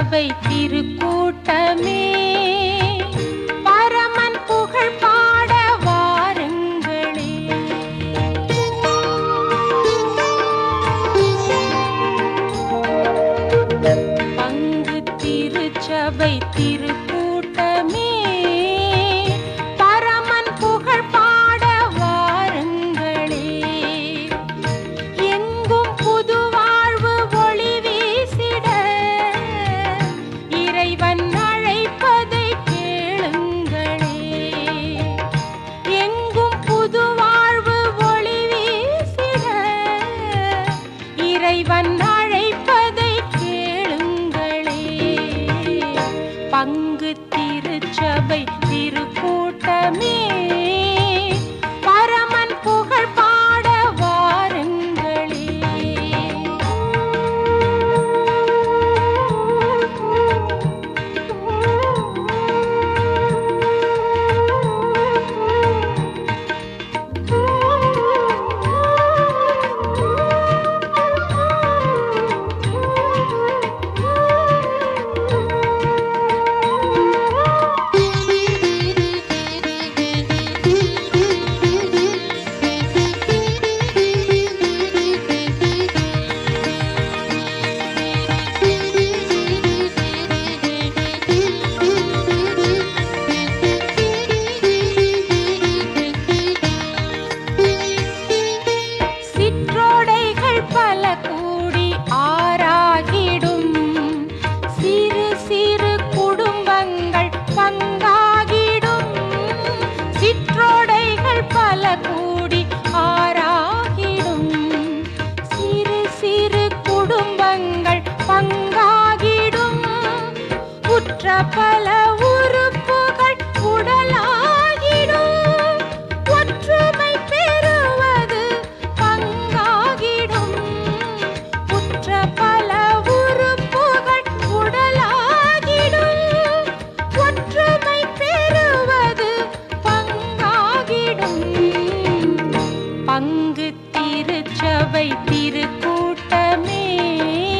திருச்சபை திருக்கூட்டமே பரமன் புகழ் பாட வாருங்களே பங்கு திருச்சபை திருக்கூட்டமே பரமன் புகழ் பாட வாருங்களே எங்கும் புது வாழ்வு ஒளி வீசிட இறைவன் அழைப்பதை கேளுங்களே எங்கும் புது வாழ்வு ஒளி வீசிட இறைவன் அழைப்பதை கேளுங்களே பங்கு திருச்சபை திருக்கூட்டமே பரமன் புகழ் பாட வாருங்களே சிற்றோடைகள் பல கூடி ஆறாகிடும் சிறு சிறு குடும்பங்கள் பங்காகிடும் சிற்றோடைகள் பல கூடி ஆறாகிடும் சிறு சிறு குடும்பங்கள் பங்காகிடும் உற்ற பல உறுப்புகள் உடலாகிடும் ஒற்றுமை பெறுவது பங்காகிடும் உற்ற பல உறுப்புகள் உடலாகிடும் ஒற்றுமை பெறுவது பங்காகிடும் பங்கு திருச்சபை திருக்கூட்டமே